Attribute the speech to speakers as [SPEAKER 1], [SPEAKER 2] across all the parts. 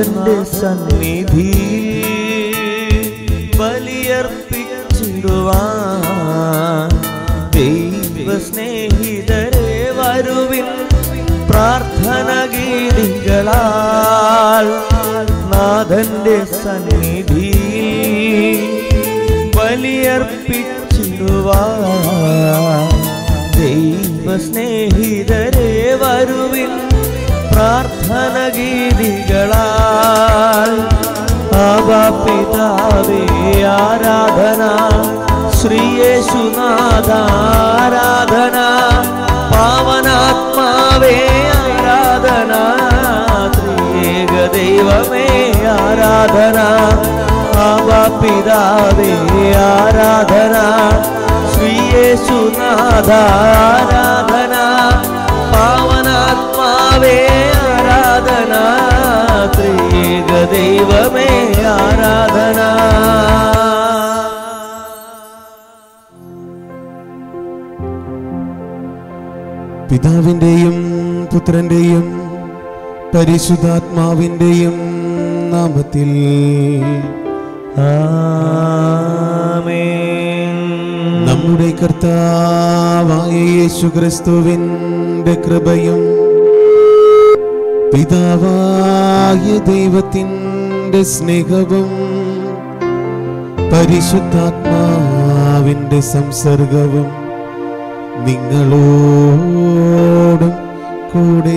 [SPEAKER 1] നാഥന്റെ സന്നിധി ബലിയർപ്പിച്ചിടുവാൻ ദൈവസ്നേഹിതരെ വരുവിൻ പ്രാർത്ഥന ഗീതികളാൽ നാഥന്റെ സന്നിധി ബലിയർപ്പിച്ചിടുവാൻ ദൈവസ്നേഹിതരെ വരുവിൻ പ്രാർത്ഥന ഗീതികളാൽ പിതാവേ ആരാധന ശ്രീയേശുനാഥ ആരാധന പാവനാത്മാവേ ആരാധന ത്രിയേക ദൈവമേ ആരാധന പിതാവേ ആരാധന ശ്രീയേശുനാഥ ആരാധന പാവനാത്മാവേ ആരാധന ത്രിയേക ദൈവമേ ആരാധന
[SPEAKER 2] പിതാവിൻ്റെയും പുത്രൻ്റെയും പരിശുദ്ധാത്മാവിൻ്റെയും നാമത്തിൽ
[SPEAKER 1] ആമേൻ
[SPEAKER 2] നമ്മുടെ കർത്താവായ യേശു ക്രിസ്തുവിൻ്റെ കൃപയും പിതാവായ ദൈവത്തിൻ്റെ സ്നേഹവും പരിശുദ്ധാത്മാവിൻ്റെ സംസർഗവും നിങ്ങളോടും കൂടെ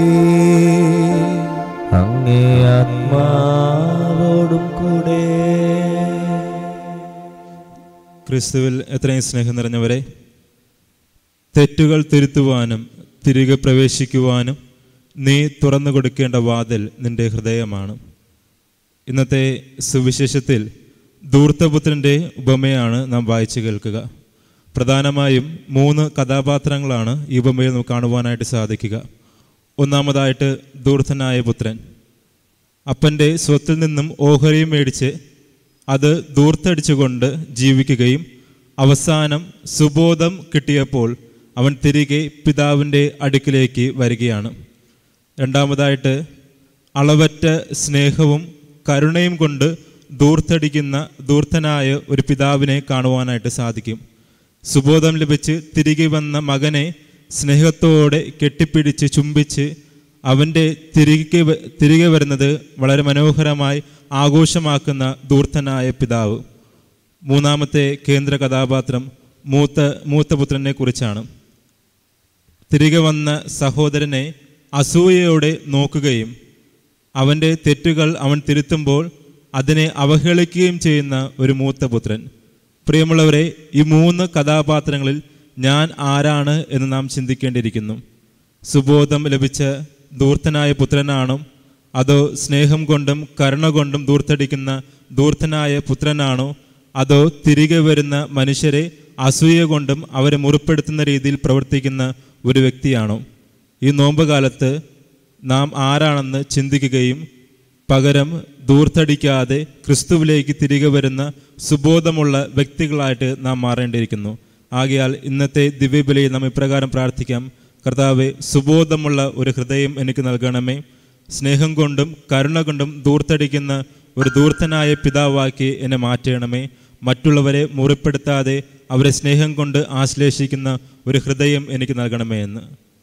[SPEAKER 1] അങ്ങേ ആത്മാവോടും കൂടെ
[SPEAKER 3] ക്രിസ്തുവിൽ എത്രയും സ്നേഹം നിറഞ്ഞവരെ തെറ്റുകൾ തിരുത്തുവാനും തിരികെ പ്രവേശിക്കുവാനും നീ തുറന്നു കൊടുക്കേണ്ട വാതിൽ നിന്റെ ഹൃദയമാണ് ഇന്നത്തെ സുവിശേഷത്തിൽ ധൂർത്തപുത്രൻ്റെ ഉപമയാണ് നാം വായിച്ചു കേൾക്കുക പ്രധാനമായും മൂന്ന് കഥാപാത്രങ്ങളാണ് ഈ ഉപമയിൽ നമുക്ക് കാണുവാനായിട്ട് സാധിക്കുക ഒന്നാമതായിട്ട് ധൂർത്തനായ പുത്രൻ അപ്പൻ്റെ സ്വത്തിൽ നിന്നും ഓഹരിയും മേടിച്ച് അത് ദൂർത്തടിച്ചുകൊണ്ട് ജീവിക്കുകയും അവസാനം സുബോധം കിട്ടിയപ്പോൾ അവൻ തിരികെ പിതാവിൻ്റെ അടുക്കിലേക്ക് വരികയാണ് രണ്ടാമതായിട്ട് അളവറ്റ സ്നേഹവും കരുണയും കൊണ്ട് ദൂർത്തടിക്കുന്ന ദൂർത്തനായ ഒരു പിതാവിനെ കാണുവാനായിട്ട് സാധിക്കും സുബോധം ലഭിച്ച് തിരികെ വന്ന മകനെ സ്നേഹത്തോടെ കെട്ടിപ്പിടിച്ച് ചുംബിച്ച് അവൻ്റെ തിരികെ വ- തിരികെ വരുന്നത് വളരെ മനോഹരമായി ആഘോഷമാക്കുന്ന ദൂർത്തനായ പിതാവ് മൂന്നാമത്തെ കേന്ദ്ര കഥാപാത്രം മൂത്ത മൂത്തപുത്രനെ കുറിച്ചാണ് തിരികെ വന്ന സഹോദരനെ അസൂയയോടെ നോക്കുകയും അവൻ്റെ തെറ്റുകൾ അവൻ തിരുത്തുമ്പോൾ അതിനെ അവഹേളിക്കുകയും ചെയ്യുന്ന ഒരു മൂത്തപുത്രൻ പ്രിയമുള്ളവരെ ഈ മൂന്ന് കഥാപാത്രങ്ങളിൽ ഞാൻ ആരാണ് എന്ന് നാം ചിന്തിക്കേണ്ടിയിരിക്കുന്നു സുബോധം ലഭിച്ച ദൂർത്തനായ പുത്രനാണോ അതോ സ്നേഹം കൊണ്ടും കരുണ കൊണ്ടും ദൂർത്തടിക്കുന്ന ദൂർത്തനായ പുത്രനാണോ അതോ തിരികെ വരുന്ന മനുഷ്യരെ അസൂയ കൊണ്ടും അവരെ മുറിപ്പെടുത്തുന്ന രീതിയിൽ പ്രവർത്തിക്കുന്ന ഒരു വ്യക്തിയാണോ ഈ നോമ്പ് കാലത്ത് നാം ആരാണെന്ന് ചിന്തിക്കുകയും പകരം ദൂർത്തടിക്കാതെ ക്രിസ്തുവിലേക്ക് തിരികെ വരുന്ന സുബോധമുള്ള വ്യക്തികളായിട്ട് നാം മാറേണ്ടിയിരിക്കുന്നു ആകയാൽ ഇന്നത്തെ ദിവ്യബലിയിൽ നാം ഇപ്രകാരം പ്രാർത്ഥിക്കാം കർത്താവെ സുബോധമുള്ള ഒരു ഹൃദയം എനിക്ക് നൽകണമേ സ്നേഹം കൊണ്ടും കരുണ കൊണ്ടും ദൂർത്തടിക്കുന്ന ഒരു ദൂർത്തനായ പിതാവാക്കി എന്നെ മാറ്റണമേ മറ്റുള്ളവരെ മുറിപ്പെടുത്താതെ അവരെ സ്നേഹം കൊണ്ട് ആശ്ലേഷിക്കുന്ന ഒരു ഹൃദയം എനിക്ക് നൽകണമേ എന്ന്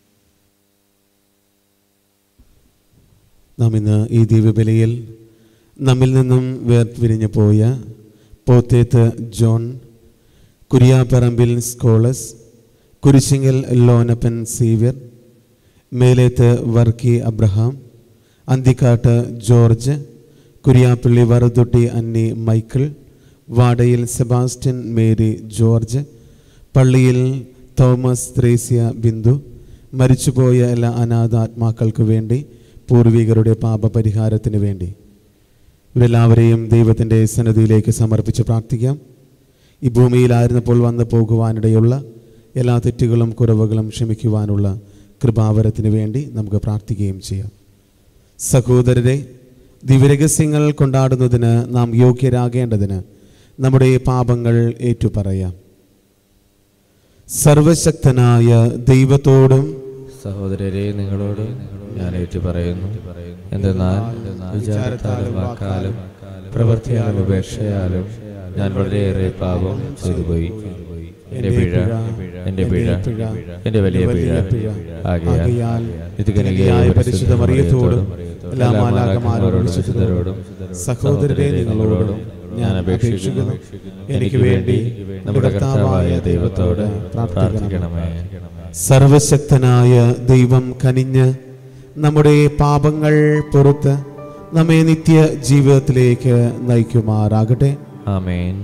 [SPEAKER 2] നാം ഇന്ന് ഈ ദിവ്യബലിയിൽ നമ്മിൽ നിന്നും വേർപിരിഞ്ഞു പോയ പോത്തേത്ത് ജോൺ കുരിയാപ്പറമ്പിൽ സ്കോളസ് കുരിശിങ്ങൽ ലോനപ്പൻ സീവ്യർ മേലേത്ത് വർക്കി അബ്രഹാം അന്തിക്കാട്ട് ജോർജ് കുരിയാപ്പള്ളി വറുതുട്ടി അന്നി മൈക്കിൾ വാടയിൽ സെബാസ്റ്റ്യൻ മേരി ജോർജ് പള്ളിയിൽ തോമസ് ത്രേസ്യ ബിന്ദു മരിച്ചുപോയ എല്ലാ അനാഥാത്മാക്കൾക്ക് വേണ്ടി പൂർവികരുടെ പാപപരിഹാരത്തിന് വേണ്ടി ഇവരെല്ലാവരെയും ദൈവത്തിൻ്റെ സന്നദ്ധിയിലേക്ക് സമർപ്പിച്ച് പ്രാർത്ഥിക്കാം ഈ ഭൂമിയിലായിരുന്നപ്പോൾ വന്നു പോകുവാനിടയുള്ള എല്ലാ തെറ്റുകളും കുറവുകളും ക്ഷമിക്കുവാനുള്ള കൃപാവരത്തിന് വേണ്ടി നമുക്ക് പ്രാർത്ഥിക്കുകയും ചെയ്യാം സഹോദരരെ ദിവ്യരഹസ്യങ്ങൾ കൊണ്ടാടുന്നതിന് നാം യോഗ്യരാകേണ്ടതിന് നമ്മുടെ പാപങ്ങൾ ഏറ്റുപറയാം സർവശക്തനായ ദൈവത്തോടും
[SPEAKER 1] സഹോദരരെ നിങ്ങളോട് ഞാൻ ഏറ്റു പറയുന്നു എന്തെന്നാൽ വിചാരത്താലും വാക്കാലും പ്രവൃത്തിയാലും ഉപേക്ഷയാലും ഞാൻ വളരെയേറെ പാപം ചെയ്തുപോയി എന്റെ പിഴ എന്റെ പിഴ എന്റെ വലിയ പിഴ ആകയാൽ ഇത്
[SPEAKER 2] കനികയായ പരിശുദ്ധ മറിയത്തോടും എല്ലാ മാലാകമാരോടും
[SPEAKER 1] വിശുദ്ധരോടും
[SPEAKER 2] സഹോദരരെ നിങ്ങളോടും ഞാൻ അപേക്ഷിക്കുന്നു എനിക്ക് വേണ്ടി
[SPEAKER 1] നമ്മുടെ കർത്താവായ ദൈവത്തോട് പ്രാർത്ഥിക്കണമേ
[SPEAKER 2] സർവശക്തനായ ദൈവം കനിഞ്ഞ് നമ്മുടെ പാപങ്ങൾ പുറത്ത് നമ്മെ നിത്യ ജീവിതത്തിലേക്ക് നയിക്കുമാറാകട്ടെ
[SPEAKER 1] ആമേൻ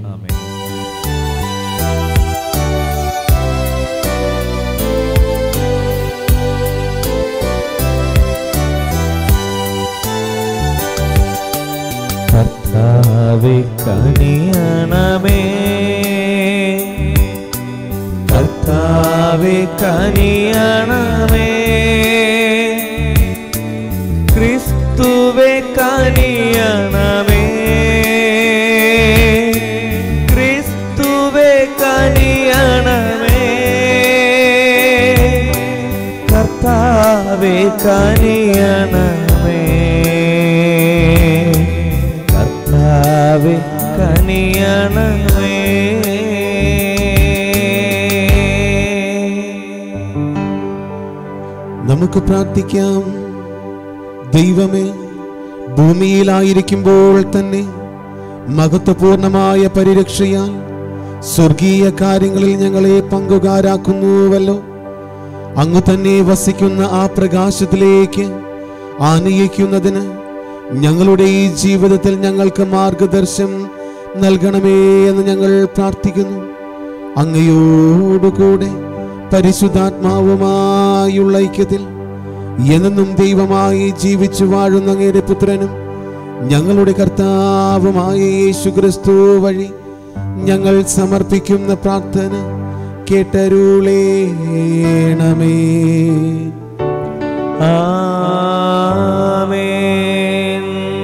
[SPEAKER 1] കർത്താവെ കനിയണമേ കർത്താവെ കനിയണമേ ക്രിസ്തുവെ കനിയണമേ ക്രിസ്തുവെ കനിയണമേ കർത്താവെ കനിയണമേ കർത്താവെ കനിയണമേ
[SPEAKER 2] നമുക്ക് പ്രാർത്ഥിക്കാം ദൈവമേ ഭൂമിയിലായിരിക്കുമ്പോൾ തന്നെ മഹത്വപൂർണമായ പരിരക്ഷയാൽ സ്വർഗീയ കാര്യങ്ങളിൽ ഞങ്ങളെ പങ്കുകാരാക്കുന്നുവല്ലോ അങ്ങ് തന്നെ വസിക്കുന്ന ആ പ്രകാശത്തിലേക്ക് ആനയിക്കുന്നതിന് ഞങ്ങളുടെ ഈ ജീവിതത്തിൽ ഞങ്ങൾക്ക് മാർഗദർശനം നൽകണമേ എന്ന് ഞങ്ങൾ പ്രാർത്ഥിക്കുന്നു അങ്ങയോടുകൂടെ പരിശുദ്ധാത്മാവുമായുള്ള ഐക്യത്തിൽ എന്നും ദൈവമായി ജീവിച്ചു വാഴുന്ന അങ്ങയുടെ പുത്രനും ഞങ്ങളുടെ കർത്താവുമായ യേശു ക്രിസ്തു വഴി ഞങ്ങൾ സമർപ്പിക്കുന്ന പ്രാർത്ഥന കേട്ടരുളേണമേ
[SPEAKER 1] ആമേൻ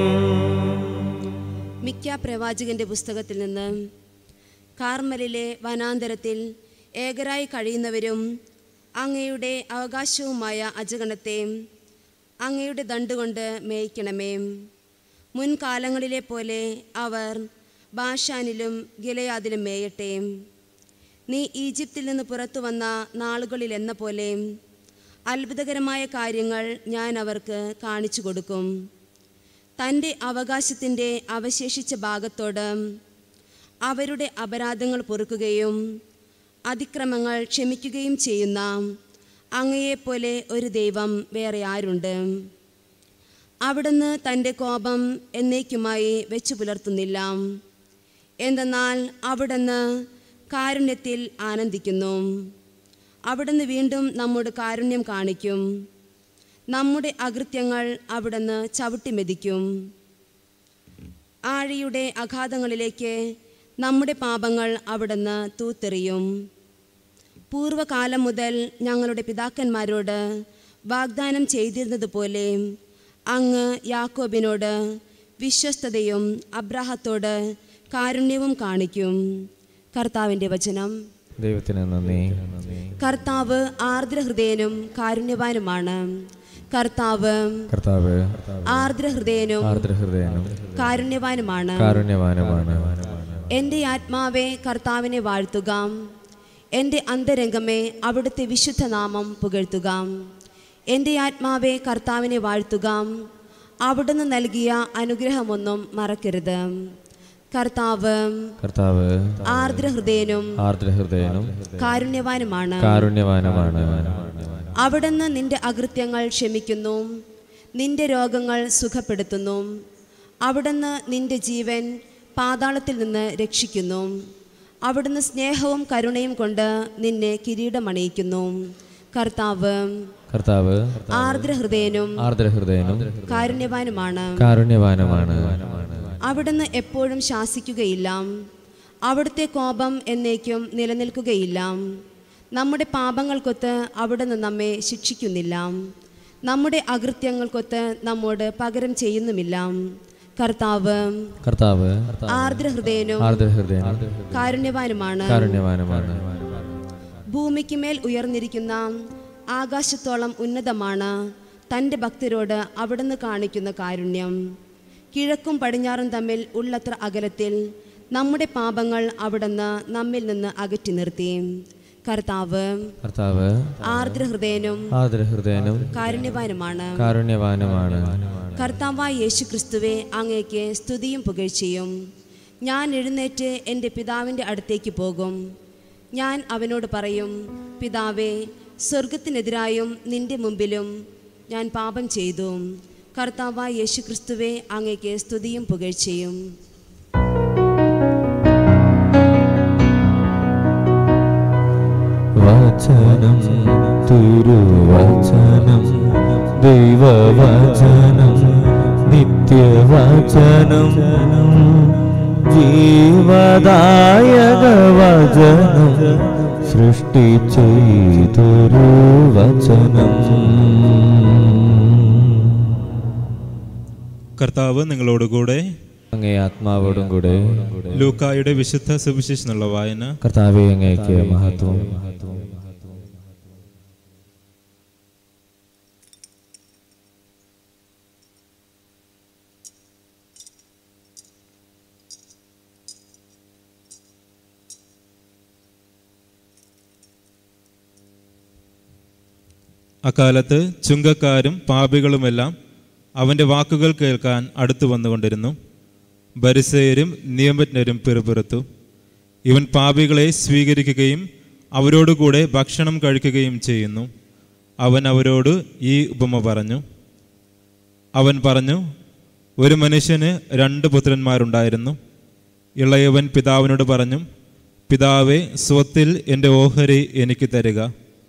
[SPEAKER 4] മിക്ക പ്രവാചകന്റെ പുസ്തകത്തിൽ നിന്ന് കാർമലിലെ വനാന്തരത്തിൽ ഏകരായി കഴിയുന്നവരും അങ്ങയുടെ അവകാശവുമായ അജഗണത്തെ അങ്ങയുടെ ദണ്ടുകൊണ്ട് മേയ്ക്കണമേ മുൻകാലങ്ങളിലെ പോലെ അവർ ബാഷാനിലും ഗിലയാദിലും മേയട്ടെ നീ ഈജിപ്തിൽ നിന്ന് പുറത്തു വന്ന നാളുകളിൽ എന്ന പോലെ അത്ഭുതകരമായ കാര്യങ്ങൾ ഞാൻ അവർക്ക് കാണിച്ചു കൊടുക്കും തൻ്റെ അവകാശത്തിൻ്റെ അവശേഷിച്ച ഭാഗത്തോട് അവരുടെ അപരാധങ്ങൾ പൊറുക്കുകയും അതിക്രമങ്ങൾ ക്ഷമിക്കുകയും ചെയ്യുന്ന അങ്ങയെപ്പോലെ ഒരു ദൈവം വേറെ ആരുണ്ട് അവിടുന്ന് തൻ്റെ കോപം എന്നേക്കുമായി വെച്ചു പുലർത്തുന്നില്ല എന്തെന്നാൽ അവിടുന്ന് കാരുണ്യത്തിൽ ആനന്ദിക്കുന്നു അവിടുന്ന് വീണ്ടും നമ്മോട് കാരുണ്യം കാണിക്കും നമ്മുടെ അകൃത്യങ്ങൾ അവിടുന്ന് ചവിട്ടി മെതിക്കും ആഴിയുടെ അഘാതങ്ങളിലേക്ക് നമ്മുടെ പാപങ്ങൾ അവിടുന്ന് തൂത്തെറിയും പൂർവകാലം മുതൽ ഞങ്ങളുടെ പിതാക്കന്മാരോട് വാഗ്ദാനം ചെയ്തിരുന്നതുപോലെ അങ്ങ് യാക്കോബിനോട് വിശ്വസ്തതയും അബ്രാഹത്തോട് കാരുണ്യവും കാണിക്കും കർത്താവിൻ്റെ വചനം
[SPEAKER 1] ദൈവത്തിന് നന്ദി
[SPEAKER 4] കർത്താവ് ആർദ്രഹൃദയനും കാരുണ്യവാനുമാണ് കർത്താവ്
[SPEAKER 1] കർത്താവ്
[SPEAKER 4] ആർദ്രഹൃദയനും
[SPEAKER 1] ആർദ്രഹൃദയനും
[SPEAKER 4] കാരുണ്യവാനുമാണ്
[SPEAKER 1] കാരുണ്യവാനുമാണ്
[SPEAKER 4] എൻ്റെ ആത്മാവെ കർത്താവിനെ വാഴ്ത്തുക എൻ്റെ അന്തരംഗമേ അവിടുത്തെ വിശുദ്ധ നാമം പുകഴ്ത്തുക എൻ്റെ ആത്മാവെ കർത്താവിനെ വാഴ്ത്തുക അവിടുന്ന് നൽകിയ അനുഗ്രഹമൊന്നും മറക്കരുത് കർത്താവ്
[SPEAKER 1] കർത്താവ്
[SPEAKER 4] ആർദ്രഹൃദയനും
[SPEAKER 1] ആർദ്രഹൃദയനും
[SPEAKER 4] കാരുണ്യവാനുമാണ്
[SPEAKER 1] കാരുണ്യവാനുമാണ്
[SPEAKER 4] അവിടുന്ന് നിന്റെ അകൃത്യങ്ങൾ ക്ഷമിക്കുന്നു നിന്റെ രോഗങ്ങൾ സുഖപ്പെടുത്തുന്നു അവിടുന്ന് നിന്റെ ജീവൻ പാതാളത്തിൽ നിന്ന് രക്ഷിക്കുന്നു അവിടുന്ന് സ്നേഹവും കരുണയും കൊണ്ട് നിന്നെ കിരീടമണിയിക്കുന്നു കർത്താവ്
[SPEAKER 1] കർത്താവ്
[SPEAKER 4] ആർദ്രഹൃദയനും
[SPEAKER 1] ആർദ്രഹൃദയനും
[SPEAKER 4] കാരുണ്യവാനുമാണ്
[SPEAKER 1] കാരുണ്യവാനുമാണ്
[SPEAKER 4] അവിടുന്ന് എപ്പോഴും ശാസിക്കുകയില്ല അവിടുത്തെ കോപം എന്നേക്കും നിലനിൽക്കുകയില്ല നമ്മുടെ പാപങ്ങൾക്കൊത്ത് അവിടുന്ന് നമ്മെ ശിക്ഷിക്കുന്നില്ല നമ്മുടെ അകൃത്യങ്ങൾക്കൊത്ത് നമ്മോട് പകരം ചെയ്യുന്നുമില്ല കർത്താവ്
[SPEAKER 1] കർത്താവ്
[SPEAKER 4] ആർദ്രഹൃദയനും
[SPEAKER 1] ആർദ്രഹൃദയനും
[SPEAKER 4] കാരുണ്യവാനുമാണ്
[SPEAKER 1] കാരുണ്യവാനുമാണ്
[SPEAKER 4] ഭൂമിക്ക് മേൽ ഉയർന്നിരിക്കുന്ന ആകാശത്തോളം ഉന്നതമാണ് തൻ്റെ ഭക്തരോട് അവിടുന്ന് കാണിക്കുന്ന കാരുണ്യം കിഴക്കും പടിഞ്ഞാറും തമ്മിൽ ഉള്ളത്ര അകലത്തിൽ നമ്മുടെ പാപങ്ങൾ അവിടുന്ന് നമ്മിൽ നിന്ന് അകറ്റി നിർത്തി കർത്താവ്
[SPEAKER 1] കർത്താവ്
[SPEAKER 4] ആർദ്രഹൃദയനും
[SPEAKER 1] ആദരഹൃദയനും
[SPEAKER 4] കാരുണ്യവാനുമാണ്
[SPEAKER 1] കാരുണ്യവാനുമാണ്
[SPEAKER 4] കർത്താവായ യേശു ക്രിസ്തുവെ അങ്ങേക്ക് സ്തുതിയും പുകഴ്ചയും ഞാൻ എഴുന്നേറ്റ് എൻ്റെ പിതാവിൻ്റെ അടുത്തേക്ക് പോകും ഞാൻ അവനോട് പറയും പിതാവേ സ്വർഗത്തിനെതിരായും നിന്റെ മുമ്പിലും ഞാൻ പാപം ചെയ്തു കർത്താവായ യേശു ക്രിസ്തുവെ അങ്ങേക്ക് സ്തുതിയും പുകഴ്ചയും
[SPEAKER 1] വചനം തിരുവചനം ദൈവവചനം നിത്യവചനം ജീവദായക വചനം സൃഷ്ടി ചെയ്തൊരു വചനം
[SPEAKER 3] കർത്താവ് നിങ്ങളോടുകൂടെ
[SPEAKER 1] അങ്ങേ ആത്മാവോടും കൂടെ
[SPEAKER 3] ലൂക്കായുടെ വിശുദ്ധ സുവിശേഷനുള്ള വായന
[SPEAKER 1] കർത്താവെ അങ്ങേക്ക് മഹത്വം
[SPEAKER 3] അക്കാലത്ത് ചുങ്കക്കാരും പാപികളുമെല്ലാം അവൻ്റെ വാക്കുകൾ കേൾക്കാൻ അടുത്തു വന്നുകൊണ്ടിരുന്നു ബരിസയരും നിയമജ്ഞരും പിറുപിറുത്തു ഇവൻ പാപികളെ സ്വീകരിക്കുകയും അവരോടുകൂടെ ഭക്ഷണം കഴിക്കുകയും ചെയ്യുന്നു അവൻ അവരോട് ഈ ഉപമ പറഞ്ഞു അവൻ പറഞ്ഞു ഒരു മനുഷ്യന് രണ്ട് പുത്രന്മാരുണ്ടായിരുന്നു ഇളയവൻ പിതാവിനോട് പറഞ്ഞു പിതാവെ സ്വത്തിൽ എൻ്റെ ഓഹരി എനിക്ക് തരിക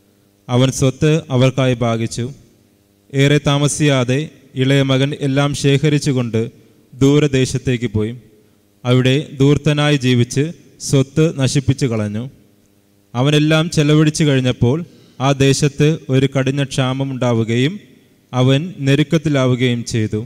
[SPEAKER 3] അവൻ സ്വത്ത് അവർക്കായി ഭാഗിച്ചു ഏറെ താമസിയാതെ ഇളയ മകൻ എല്ലാം ശേഖരിച്ചുകൊണ്ട് ദൂരദേശത്തേക്ക് പോയി അവിടെ ദൂർത്തനായി ജീവിച്ച് സ്വത്ത് നശിപ്പിച്ചു കളഞ്ഞു അവനെല്ലാം ചെലവഴിച്ചു കഴിഞ്ഞപ്പോൾ ആ ദേശത്ത് ഒരു കഠിന ക്ഷാമമുണ്ടാവുകയും അവൻ ഞെരുക്കത്തിലാവുകയും ചെയ്തു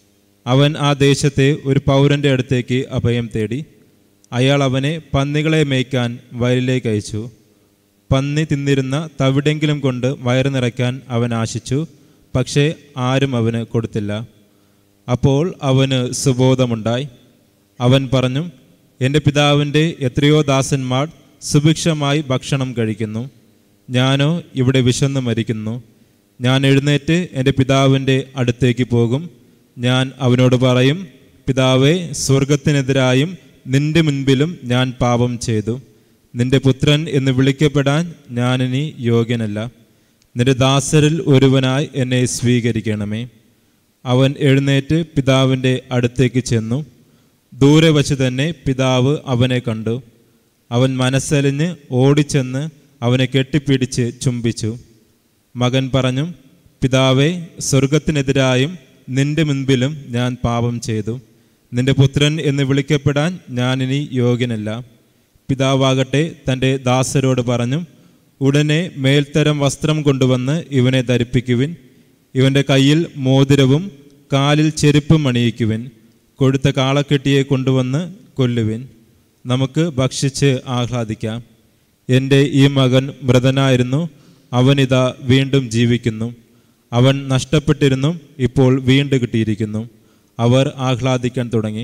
[SPEAKER 3] അവൻ ആ ദേശത്തെ ഒരു പൗരന്റെ അടുത്തേക്ക് അഭയം തേടി അയാൾ അവനെ പന്നികളെ മേയ്ക്കാൻ വയലിലേക്ക് അയച്ചു പന്നി തിന്നിരുന്ന തവിടെങ്കിലും കൊണ്ട് വയറ് നിറയ്ക്കാൻ അവൻ ആശിച്ചു പക്ഷേ ആരും അവന് കൊടുത്തില്ല അപ്പോൾ അവന് സുബോധമുണ്ടായി അവൻ പറഞ്ഞു എൻ്റെ പിതാവിൻ്റെ എത്രയോ ദാസന്മാർ സുഭിക്ഷമായി ഭക്ഷണം കഴിക്കുന്നു ഞാനോ ഇവിടെ വിശന്ന് മരിക്കുന്നു ഞാൻ എഴുന്നേറ്റ് എൻ്റെ പിതാവിൻ്റെ അടുത്തേക്ക് പോകും ഞാൻ അവനോട് പറയും പിതാവേ സ്വർഗത്തിനെതിരായും നിന്റെ മുൻപിലും ഞാൻ പാപം ചെയ്തു നിന്റെ പുത്രൻ എന്ന് വിളിക്കപ്പെടാൻ ഞാനിനി യോഗ്യനല്ല നിന്റെ ദാസരിൽ ഒരുവനായി എന്നെ സ്വീകരിക്കണമേ അവൻ എഴുന്നേറ്റ് പിതാവിൻ്റെ അടുത്തേക്ക് ചെന്നു ദൂരെ വച്ച് തന്നെ പിതാവ് അവനെ കണ്ടു അവൻ മനസ്സലിഞ്ഞ് ഓടിച്ചെന്ന് അവനെ കെട്ടിപ്പിടിച്ച് ചുംബിച്ചു മകൻ പറഞ്ഞു പിതാവേ സ്വർഗത്തിനെതിരായും നിന്റെ മുൻപിലും ഞാൻ പാപം ചെയ്തു നിന്റെ പുത്രൻ എന്ന് വിളിക്കപ്പെടാൻ ഞാനിനി യോഗ്യനല്ല പിതാവാകട്ടെ തൻ്റെ ദാസരോട് പറഞ്ഞു ഉടനെ മേൽത്തരം വസ്ത്രം കൊണ്ടുവന്ന് ഇവനെ ധരിപ്പിക്കുവിൻ ഇവൻ്റെ കയ്യിൽ മോതിരവും കാലിൽ ചെരുപ്പും അണിയിക്കുവിൻ കൊടുത്ത കാളക്കെട്ടിയെ കൊണ്ടുവന്ന് കൊല്ലുവിൻ നമുക്ക് ഭക്ഷിച്ച് ആഹ്ലാദിക്കാം എൻ്റെ ഈ മകൻ മൃതനായിരുന്നു അവനിതാ വീണ്ടും ജീവിക്കുന്നു അവൻ നഷ്ടപ്പെട്ടിരുന്നു ഇപ്പോൾ വീണ്ടും കിട്ടിയിരിക്കുന്നു അവർ ആഹ്ലാദിക്കാൻ തുടങ്ങി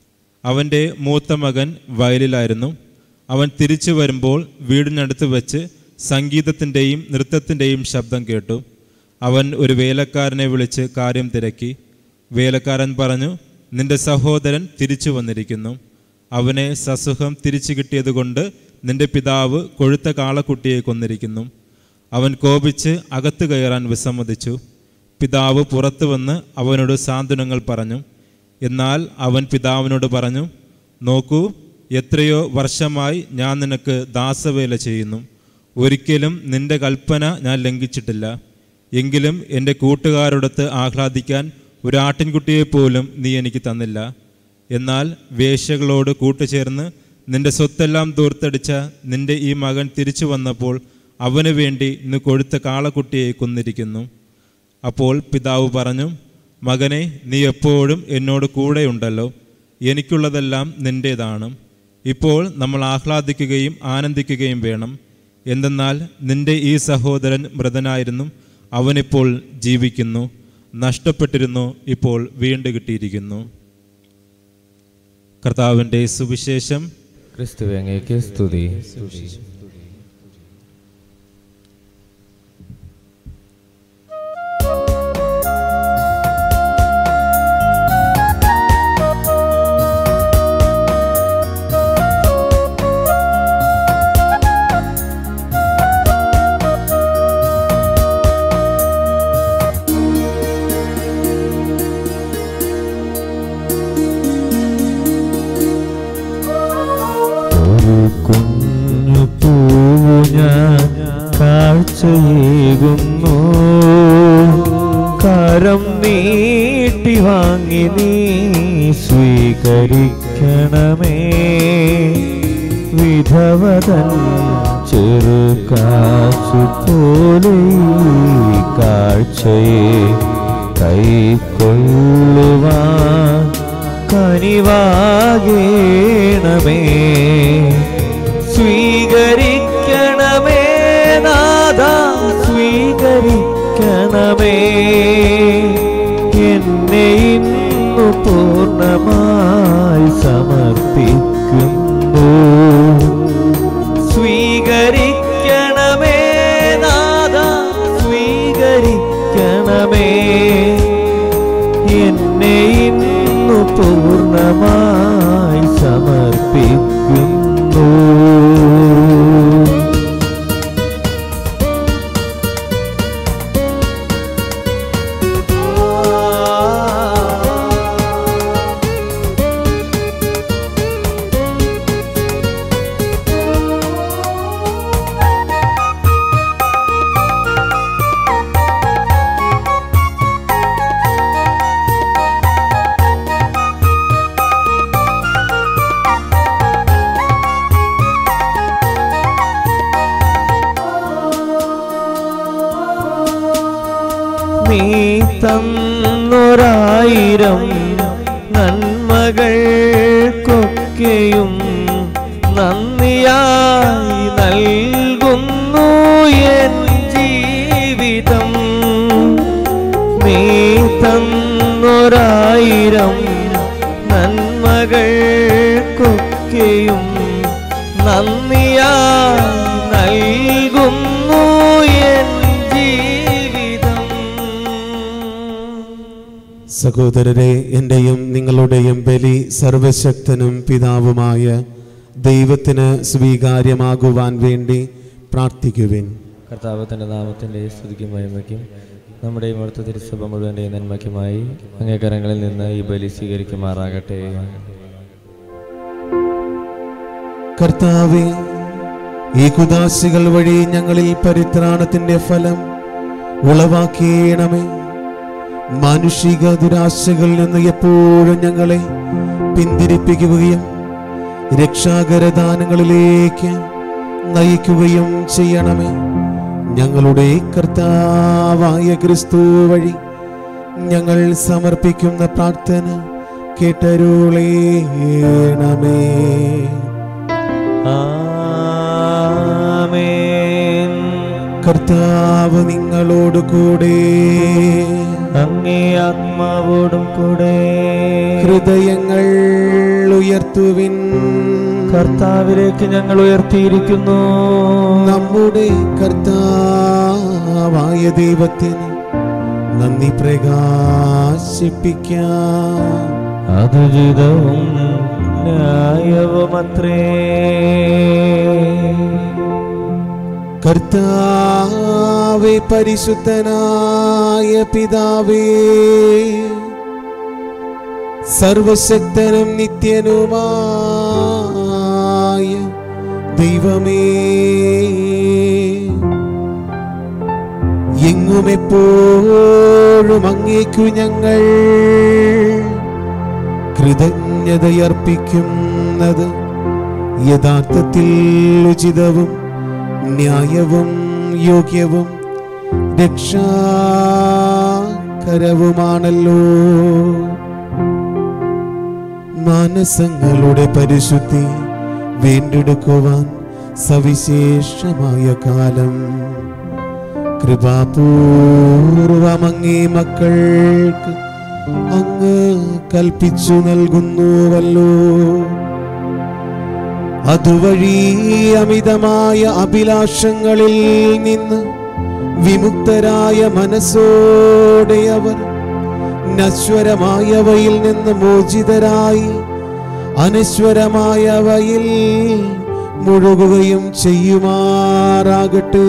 [SPEAKER 3] അവൻ്റെ മൂത്ത മകൻ വയലിലായിരുന്നു അവൻ തിരിച്ചു വരുമ്പോൾ വീടിനടുത്ത് വെച്ച് സംഗീതത്തിൻ്റെയും നൃത്തത്തിൻ്റെയും ശബ്ദം കേട്ടു അവൻ ഒരു വേലക്കാരനെ വിളിച്ച് കാര്യം തിരക്കി വേലക്കാരൻ പറഞ്ഞു നിന്റെ സഹോദരൻ തിരിച്ചു വന്നിരിക്കുന്നു അവനെ സസുഖം തിരിച്ചു കിട്ടിയതുകൊണ്ട് നിന്റെ പിതാവ് കൊഴുത്ത കാളക്കുട്ടിയെ കൊന്നിരിക്കുന്നു അവൻ കോപിച്ച് അകത്ത് കയറാൻ വിസമ്മതിച്ചു പിതാവ് പുറത്തു വന്ന് അവനോട് സാന്ത്വനങ്ങൾ പറഞ്ഞു എന്നാൽ അവൻ പിതാവിനോട് പറഞ്ഞു നോക്കൂ എത്രയോ വർഷമായി ഞാൻ നിനക്ക് ദാസവേല ചെയ്യുന്നു ഒരിക്കലും നിന്റെ കൽപ്പന ഞാൻ ലംഘിച്ചിട്ടില്ല എങ്കിലും എൻ്റെ കൂട്ടുകാരോടൊത്ത് ആഹ്ലാദിക്കാൻ ഒരു ആട്ടിൻകുട്ടിയെ പോലും നീ എനിക്ക് തന്നില്ല എന്നാൽ വേശ്യകളോട് കൂട്ടുചേർന്ന് നിന്റെ സ്വത്തെല്ലാം ദൂർത്തടിച്ച നിന്റെ ഈ മകൻ തിരിച്ചു വന്നപ്പോൾ അവന് വേണ്ടി ഇന്ന് കൊഴുത്ത കാളക്കുട്ടിയെ കൊന്നിരിക്കുന്നു അപ്പോൾ പിതാവ് പറഞ്ഞു മകനെ നീ എപ്പോഴും എന്നോട് കൂടെയുണ്ടല്ലോ എനിക്കുള്ളതെല്ലാം നിൻ്റേതാണ് ഇപ്പോൾ നമ്മൾ ആഹ്ലാദിക്കുകയും ആനന്ദിക്കുകയും വേണം എന്തെന്നാൽ നിന്റെ ഈ സഹോദരൻ മൃതനായിരുന്നു അവനിപ്പോൾ ജീവിക്കുന്നു നഷ്ടപ്പെട്ടിരുന്നു ഇപ്പോൾ വീണ്ടു കിട്ടിയിരിക്കുന്നു കർത്താവിൻ്റെ സുവിശേഷം
[SPEAKER 1] ക്രിസ്തുവെ അങ്ങേക്ക് സ്തുതി ഒരു കുഞ്ഞു പൂവു ഞാൻ കാഴ്ചയേകുന്നു കരം നീട്ടി വാങ്ങി നീ സ്വീകരിക്കണമേ വിധവതൻ ചെറുകാശു പോലെ ഈ കാഴ്ചയെ കൈക്കൊള്ളുവാൻ കനിവാകേണമേ സ്വീകരിക്കണമേ നാഥ സ്വീകരിക്കണമേ എന്നെ ഇന്നു പൂർണ്ണമായി സമർപ്പിക്കുന്നു സ്വീകരിക്കണമേ നാഥ സ്വീകരിക്കണമേ എന്നെ ഇന്നു പൂർണ്ണമായി സമർപ്പിക്കുന്നു നീ തന്നൊരായിരം നന്മകൾക്കൊക്കെയും നന്ദിയായി നൽകുന്നു എൻ ജീവിതം നീ തന്നൊരായിരം നന്മകൾക്കൊക്കെയും നന്ദിയായി നൽകുന്നു എൻ ജീവിതം
[SPEAKER 2] സഹോദരരെ എൻ്റെയും നിങ്ങളുടെയും ബലി സർവശക്തനും പിതാവുമായ ദൈവത്തിന് സ്വീകാര്യമാകുവാൻ വേണ്ടി പ്രാർത്ഥിക്കുവിൻ
[SPEAKER 1] കർത്താവ് തന്റെ നാമത്തിന്റെ സ്തുതിക്കും മഹിമയ്ക്കും നമ്മുടെ ഈ മടുത്ത തിരുസഭ മുഴുവൻ്റെ നന്മയ്ക്കുമായി അങ്ങേക്കരങ്ങളിൽ നിന്ന് ഈ ബലി സ്വീകരിക്കുമാറാകട്ടെ
[SPEAKER 2] കർത്താവെ ഈ കുദാശികൾ വഴി ഞങ്ങളിൽ പരിത്രാണത്തിന്റെ ഫലം ഉളവാക്കിയണമേ മാനുഷിക ദുരാശകളിൽ നിന്ന് എപ്പോഴും ഞങ്ങളെ പിന്തിരിപ്പിക്കുകയും രക്ഷാകരദാനങ്ങളിലേക്ക് നയിക്കുകയും ചെയ്യണമേ ഞങ്ങളുടെ കർത്താവായ ക്രിസ്തു വഴി ഞങ്ങൾ സമർപ്പിക്കുന്ന പ്രാർത്ഥന കേട്ടരുളേണമേ
[SPEAKER 1] ആമേൻ
[SPEAKER 2] കർത്താവ് നിങ്ങളോട് കൂടെ
[SPEAKER 1] അങ്ങേ ആത്മാവോടും കൂടെ
[SPEAKER 2] ഹൃദയങ്ങൾ ഉയർത്തുവിൻ
[SPEAKER 1] കർത്താവിലേക്ക് ഞങ്ങൾ ഉയർത്തിയിരിക്കുന്നു
[SPEAKER 2] നമ്മുടെ കർത്താവായ ദൈവത്തിന് നന്ദി പ്രകാശിപ്പിക്കാം
[SPEAKER 1] അതുചിതവും ന്യായവുമത്രേ
[SPEAKER 2] കർത്താവെ പരിശുദ്ധനായ പിതാവേ സർവശക്തനും നിത്യനുമായ ദൈവമേ എങ്ങും എപ്പോഴും അങ്ങേക്കു ഞങ്ങൾ കൃതജ്ഞതയർപ്പിക്കുന്നത് യഥാർത്ഥത്തിൽ ഉചിതവും ന്യായവും യോഗ്യവും രക്ഷാകരവുമാണല്ലോ മാനസങ്ങളുടെ പരിശുദ്ധി വീണ്ടെടുക്കുവാൻ സവിശേഷമായ കാലം കൃപാപൂർവമങ്ങേ മക്കൾക്ക് അങ്ങ് കൽപ്പിച്ചു നൽകുന്നുവല്ലോ അതുവഴി അമിതമായ അഭിലാഷങ്ങളിൽ നിന്ന് വിമുക്തരായ മനസ്സോടെ അവർ നശ്വരമായവയിൽ നിന്ന് മോചിതരായി അനശ്വരമായവയിൽ മുഴുകുകയും ചെയ്യുമാറാകട്ടെ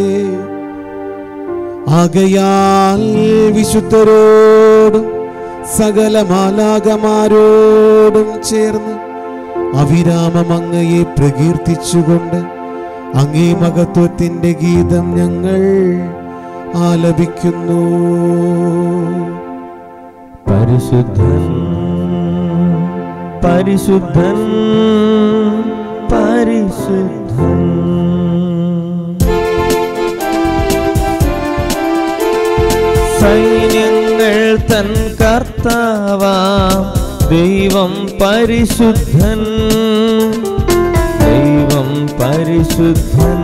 [SPEAKER 2] ആകയാൽ വിശുദ്ധരോടും സകല മാലാകമാരോടും ചേർന്ന് അവിരാമം അങ്ങയെ പ്രകീർത്തിച്ചുകൊണ്ട് അങ്ങേ മഹത്വത്തിന്റെ ഗീതം ഞങ്ങൾ ആലപിക്കുന്നു
[SPEAKER 1] പരിശുദ്ധൻ പരിശുദ്ധൻ പരിശുദ്ധൻ സൈന്യങ്ങൾ തൻ കർത്താവാം ദൈവം പരിശുദ്ധൻ ദൈവം പരിശുദ്ധൻ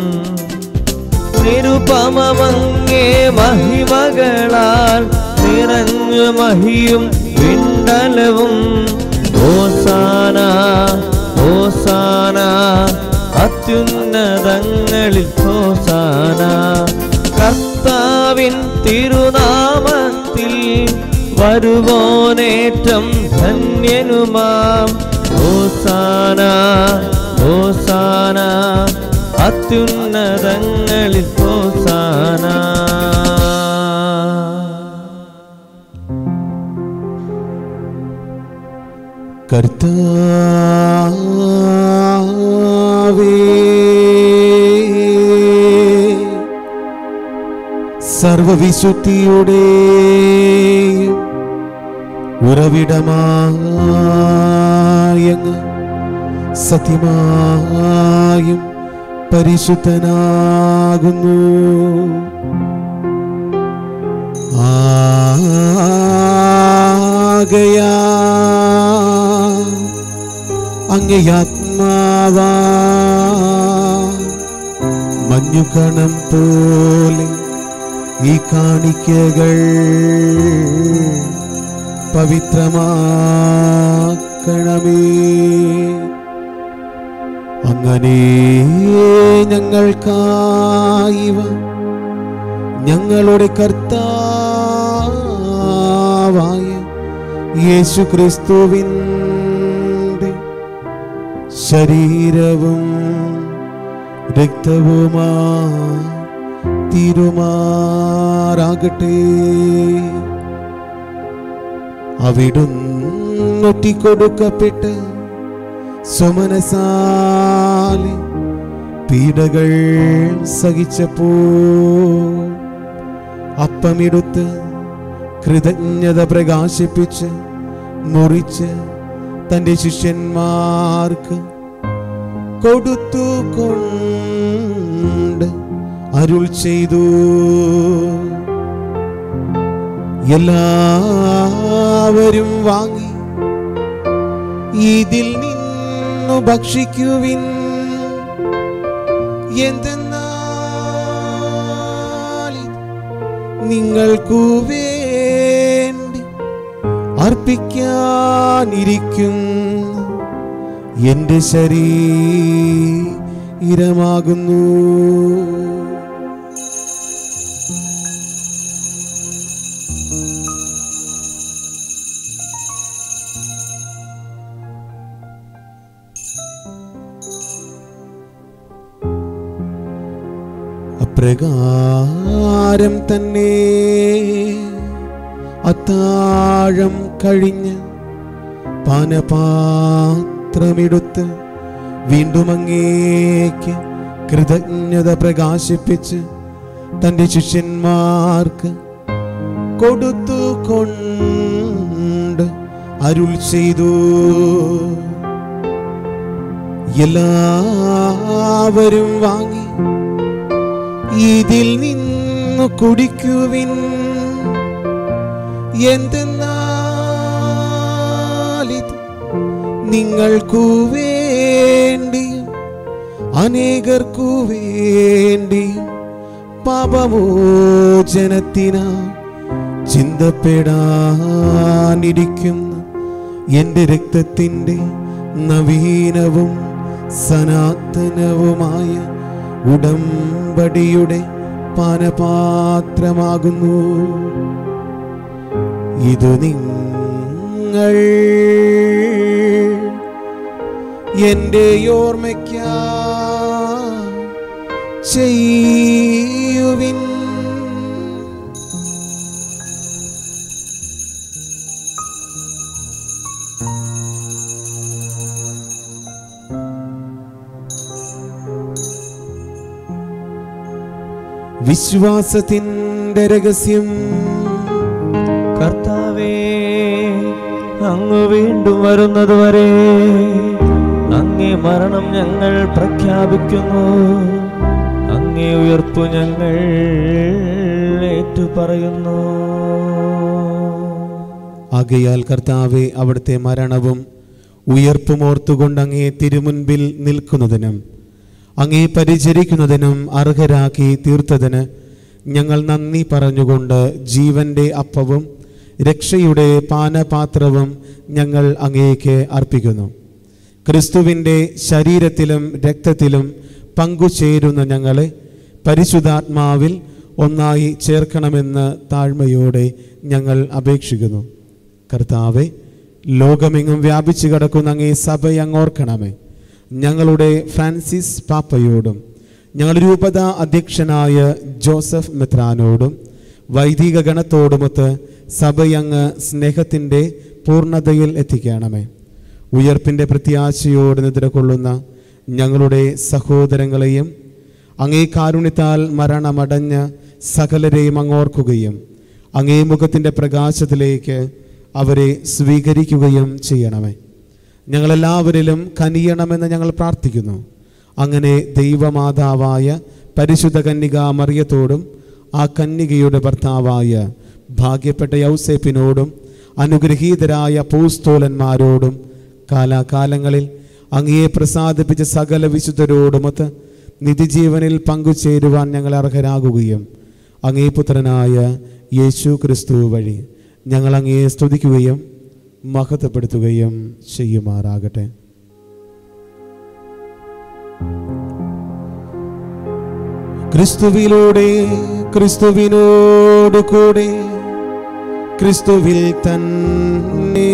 [SPEAKER 1] നിരുപമങ്ങേ മഹിമകളാൽ നിറഞ്ഞു മഹിയും വിണ്ടലവും ഓസാന ഓസാന അത്യുന്നതങ്ങളിൽ ഓസാന കർത്താവിൻ തിരുനാമത്തിൽ വരുവോനേറ്റം ധന്യനുമാം ഓസാന ഓസാന അത്യുന്നതങ്ങളിൽ ഓസാന
[SPEAKER 2] കർത്താവേ സർവവിശുദ്ധിയുടെ ഉറവിടമായങ്ങ് സത്യമായും പരിശുദ്ധനാകുന്നു ആകയാ അങ്ങയാത്മാവാ മഞ്ഞുകണം പോലെ ഈ കാണിക്കകൾ പവിത്രമാക്കണമേ അങ്ങനെ ഞങ്ങൾക്കായിവ ഞങ്ങളുടെ കർത്താവായ യേശു ക്രിസ്തുവിൻ്റെ ശരീരവും രക്തവുമാ തീരുമാറാകട്ടെ അവിടുന്നൊറ്റിക്കൊടുക്കപ്പെട്ട് സുമനസാലി പീഡകൾ സഹിച്ചപ്പോ അപ്പമെടുത്ത് കൃതജ്ഞത പ്രകാശിപ്പിച്ച് മുറിച്ച് തന്റെ ശിഷ്യന്മാർക്ക് കൊടുത്തു കൊണ്ട് അരുൾ ചെയ്തു എല്ലാവരും വാങ്ങി ഇതിൽ നിന്നു ഭക്ഷിക്കുവിൻ എന്തെന്നാൽ ഇത് നിങ്ങൾക്കു വേണ്ടി അർപ്പിക്കാനിരിക്കും എന്റെ ശരീരമാകുന്നു അപ്രകാരം തന്നെ അത്താഴം കഴിഞ്ഞ് പാനപാത്രമെടുത്ത് വീണ്ടും അങ്ങേക്ക് കൃതജ്ഞത പ്രകാശിപ്പിച്ച് തന്റെ ശിഷ്യന്മാർക്ക് കൊടുത്തു കൊണ്ട് അരുൾ ചെയ്തു എല്ലാവരും വാങ്ങി ഇതിൽ നിന്നു കുടിക്കുവിൻ എന്തെന്നാൽ ഇത് നിങ്ങൾക്കു വേണ്ടി അനേകർക്കു വേണ്ടി പാപമോചനത്തിന ചിന്തപ്പെടാനിരിക്കുന്ന എൻ്റെ രക്തത്തിൻ്റെ നവീനവും സനാതനവുമായ ഉടമ്പടിയുടെ പാനപാത്രമാകുന്നു ഇത് നിങ്ങൾ എൻ്റെ ഓർമ്മയ്ക്കാ ചെയ്യുവിൻ വിശ്വാസത്തിൻ്റെ രഹസ്യം
[SPEAKER 1] കർത്താവേ അങ്ങ് വീണ്ടും വരുന്നതുവരെ അങ്ങേ മരണം ഞങ്ങൾ പ്രഖ്യാപിക്കുന്നു അങ്ങേ ഉയർപ്പു ഞങ്ങൾ ഏറ്റുപറയുന്നു
[SPEAKER 2] ആകയാൽ കർത്താവെ അവിടുത്തെ മരണവും ഉയർപ്പും ഓർത്തുകൊണ്ട് അങ്ങേ തിരുമുൻപിൽ നിൽക്കുന്നതിനും അങ്ങേ പരിചരിക്കുന്നതിനും അർഹരാക്കി തീർത്തതിന് ഞങ്ങൾ നന്ദി പറഞ്ഞുകൊണ്ട് ജീവന്റെ അപ്പവും രക്ഷയുടെ പാനപാത്രവും ഞങ്ങൾ അങ്ങേക്ക് അർപ്പിക്കുന്നു ക്രിസ്തുവിൻ്റെ ശരീരത്തിലും രക്തത്തിലും പങ്കുചേരുന്ന ഞങ്ങളെ പരിശുദ്ധാത്മാവിൽ ഒന്നായി ചേർക്കണമെന്ന് താഴ്മയോടെ ഞങ്ങൾ അപേക്ഷിക്കുന്നു കർത്താവെ ലോകമെങ്ങും വ്യാപിച്ചു കിടക്കുന്ന അങ്ങേ സഭയെ അങ്ങോർക്കണമേ ഞങ്ങളുടെ ഫ്രാൻസിസ് പാപ്പയോടും ഞങ്ങളുടെ രൂപത അധ്യക്ഷനായ ജോസഫ് മെത്രാനോടും വൈദിക ഗണത്തോടുമൊത്ത് സഭയങ്ങ് സ്നേഹത്തിൻ്റെ പൂർണ്ണതയിൽ എത്തിക്കണമേ ഉയർപ്പിൻ്റെ പ്രത്യാശയോട് നിദ്രകൊള്ളുന്ന ഞങ്ങളുടെ സഹോദരങ്ങളെയും അങ്ങേ കാരുണ്യത്താൽ മരണമടഞ്ഞ സകലരെയും അങ്ങോർക്കുകയും അങ്ങേ മുഖത്തിൻ്റെ പ്രകാശത്തിലേക്ക് അവരെ സ്വീകരിക്കുകയും ചെയ്യണമേ ഞങ്ങളെല്ലാവരിലും കനിയണമെന്ന് ഞങ്ങൾ പ്രാർത്ഥിക്കുന്നു അങ്ങനെ ദൈവമാതാവായ പരിശുദ്ധ കന്യക മറിയത്തോടും ആ കന്യകയുടെ ഭർത്താവായ ഭാഗ്യപ്പെട്ട യൗസേപ്പിനോടും അനുഗ്രഹീതരായ പൂസ്തോലന്മാരോടും കാലാകാലങ്ങളിൽ അങ്ങയെ പ്രസാദിപ്പിച്ച സകല വിശുദ്ധരോടുമൊത്ത് നിധിജീവനിൽ പങ്കുചേരുവാൻ ഞങ്ങൾ അർഹരാകുകയും അങ്ങേ പുത്രനായ യേശു ക്രിസ്തു വഴി ഞങ്ങൾ അങ്ങയെ സ്തുതിക്കുകയും മഹത്വപ്പെടുത്തുകയും ചെയ്യുമാറാകട്ടെ ക്രിസ്തുവിലൂടെ ക്രിസ്തുവിനോട് കൂടെ ക്രിസ്തുവിൽ തന്നെ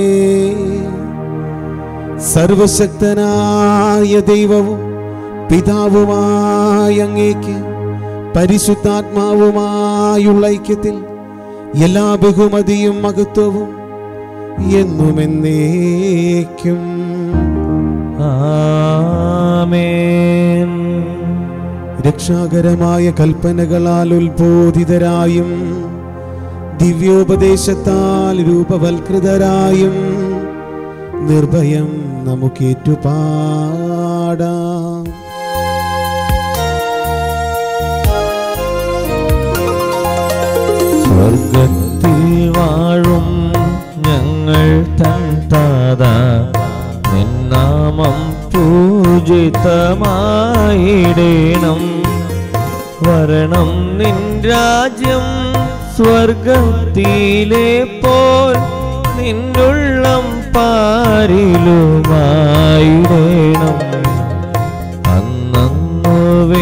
[SPEAKER 2] സർവശക്തനായ ദൈവവും പിതാവുമായ അങ്ങേക്ക് പരിശുദ്ധാത്മാവുമായുള്ള ഐക്യത്തിൽ എല്ലാ ബഹുമതിയും മഹത്വവും എന്നുമെന്നേക്കും
[SPEAKER 1] ആമേൻ
[SPEAKER 2] രക്ഷാകരമായ കൽപ്പനകളാൽ ഉത്ബോധിതരായും ദിവ്യോപദേശത്താൽ രൂപവൽകൃതരായും നിർഭയം നമുക്കേറ്റുപാടാം
[SPEAKER 1] സ്വർഗത്തിൽ വാഴും ഞങ്ങൾ തൻ താത നിന്നാമം പൂജിതമായിടേണം വരണം നിൻ രാജ്യം സ്വർഗത്തിലെ പോൽ നിന്നുള്ളം പാരിലുമായിടേണം അന്നു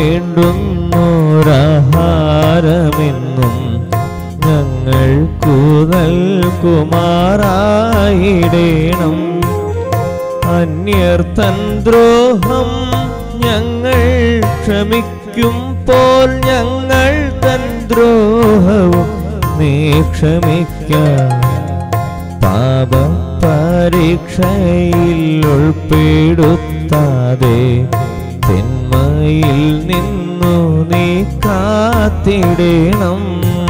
[SPEAKER 1] വേണ്ടുന്നൊരാഹാരമെന്നും ഞങ്ങൾക്കു നൽകുമാറായിടേണം അന്യർത്തൻ ദ്രോഹം ഞങ്ങൾ ക്ഷമിക്കും പോൽ ഞങ്ങൾ തൻ ദ്രോഹവും നീ ക്ഷമിക്കാം പാപ പരീക്ഷയിൽ ഉൾപ്പെടുത്താതെ തിന്മയിൽ നിന്നു നീ കാത്തിടണം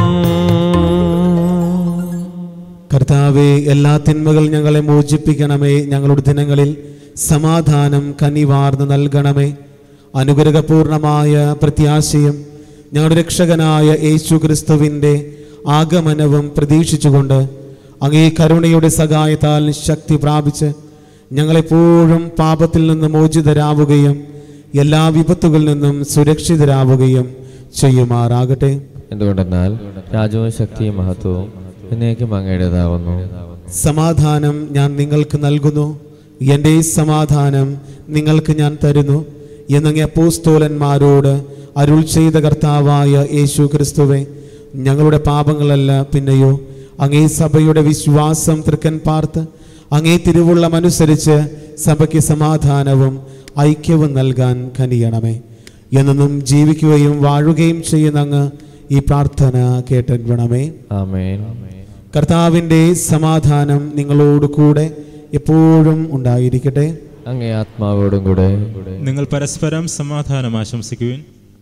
[SPEAKER 2] കർത്താവെ എല്ലാ തിന്മകൾ ഞങ്ങളെ മോചിപ്പിക്കണമേ ഞങ്ങളുടെ ദിനങ്ങളിൽ സമാധാനം കനിവാർന്ന് നൽകണമേ അനുഗ്രഹപൂർണമായ പ്രത്യാശയും ഞങ്ങളുടെ രക്ഷകനായ യേശു ക്രിസ്തുവിൻ്റെ ആഗമനവും പ്രതീക്ഷിച്ചുകൊണ്ട് അങ്ങേ കരുണയുടെ സഹായത്താൽ ശക്തി പ്രാപിച്ച് ഞങ്ങളെപ്പോഴും പാപത്തിൽ നിന്ന് മോചിതരാവുകയും എല്ലാ വിപത്തുകളിൽ നിന്നും സുരക്ഷിതരാവുകയും ചെയ്യുമാറാകട്ടെ
[SPEAKER 1] എന്തുകൊണ്ടെന്നാൽ രാജവും ശക്തിയും മഹത്വവും എന്നേക്കും അങ്ങയുടേതാവുന്നു
[SPEAKER 2] സമാധാനം ഞാൻ നിങ്ങൾക്ക് നൽകുന്നു എൻ്റെ ഈ സമാധാനം നിങ്ങൾക്ക് ഞാൻ തരുന്നു എന്നങ്ങ് അപ്പോസ്തോലന്മാരോട് അരുൾ ചെയ്ത കർത്താവായ യേശു ക്രിസ്തുവെ ഞങ്ങളുടെ പാപങ്ങളല്ല പിന്നെയോ അങ്ങേ സഭയുടെ വിശ്വാസം തൃക്കൻ പാർത്ത് അങ്ങേ തിരുവുള്ളമനുസരിച്ച് സഭയ്ക്ക് സമാധാനവും ഐക്യവും നൽകാൻ കനിയണമേ എന്നും ജീവിക്കുകയും വാഴുകയും ചെയ്യുന്ന അങ്ങ് ഈ പ്രാർത്ഥന കേട്ടണമേ
[SPEAKER 1] ആമേൻ
[SPEAKER 2] കർത്താവിൻ്റെ സമാധാനം നിങ്ങളോട് കൂടെ എപ്പോഴും ഉണ്ടായിരിക്കട്ടെ
[SPEAKER 1] അങ്ങേ ആത്മാവോടും കൂടെ
[SPEAKER 3] നിങ്ങൾ പരസ്പരം സമാധാനം ആശംസിക്കുവിൻ